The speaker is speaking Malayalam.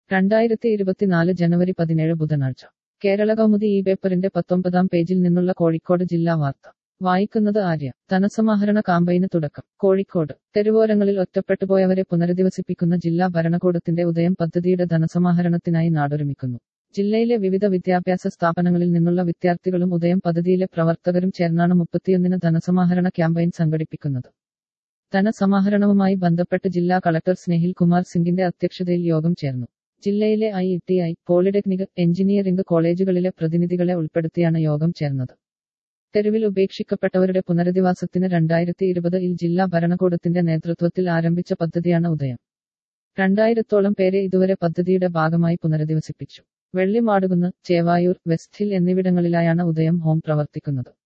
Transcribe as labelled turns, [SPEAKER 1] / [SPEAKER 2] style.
[SPEAKER 1] രണ്ടായിരത്തി ഇരുപത്തിനാല് ജനുവരി പതിനേഴ് ബുധനാഴ്ച കേരള കൗമുദി ഈ പേപ്പറിന്റെ പത്തൊമ്പതാം പേജിൽ നിന്നുള്ള കോഴിക്കോട് ജില്ലാ വാർത്ത വായിക്കുന്നത് ആര്യ ധനസമാഹരണ കാമ്പയിന് തുടക്കം കോഴിക്കോട് തെരുവോരങ്ങളിൽ ഒറ്റപ്പെട്ടുപോയവരെ പുനരധിവസിപ്പിക്കുന്ന ജില്ലാ ഭരണകൂടത്തിന്റെ ഉദയം പദ്ധതിയുടെ ധനസമാഹരണത്തിനായി നാടൊരുമിക്കുന്നു ജില്ലയിലെ വിവിധ വിദ്യാഭ്യാസ സ്ഥാപനങ്ങളിൽ നിന്നുള്ള വിദ്യാർത്ഥികളും ഉദയം പദ്ധതിയിലെ പ്രവർത്തകരും ചേർന്നാണ് മുപ്പത്തിയൊന്നിന് ധനസമാഹരണ ക്യാമ്പയിൻ സംഘടിപ്പിക്കുന്നത് ധനസമാഹരണവുമായി ബന്ധപ്പെട്ട് ജില്ലാ കളക്ടർ സ്നേഹിൽ കുമാർ സിംഗിന്റെ അധ്യക്ഷതയിൽ യോഗം ചേർന്നു ജില്ലയിലെ I T I polytechnic engineering കോളേജുകളിലെ പ്രതിനിധികളെ ഉൾപ്പെടുത്തിയാണ് യോഗം ചേർന്നത് തെരുവിൽ ഉപേക്ഷിക്കപ്പെട്ടവരുടെ പുനരധിവാസത്തിന് രണ്ടായിരത്തി ഇരുപതിൽ ജില്ലാ ഭരണകൂടത്തിന്റെ നേതൃത്വത്തിൽ ആരംഭിച്ച പദ്ധതിയാണ് ഉദയം രണ്ടായിരത്തോളം പേരെ ഇതുവരെ പദ്ധതിയുടെ ഭാഗമായി പുനരധിവസിപ്പിച്ചു വെള്ളിമാടുകുന്ന് ചേവായൂർ വെസ്റ്റ് ഹിൽ എന്നിവിടങ്ങളിലായാണ് ഉദയം ഹോം പ്രവർത്തിക്കുന്നത്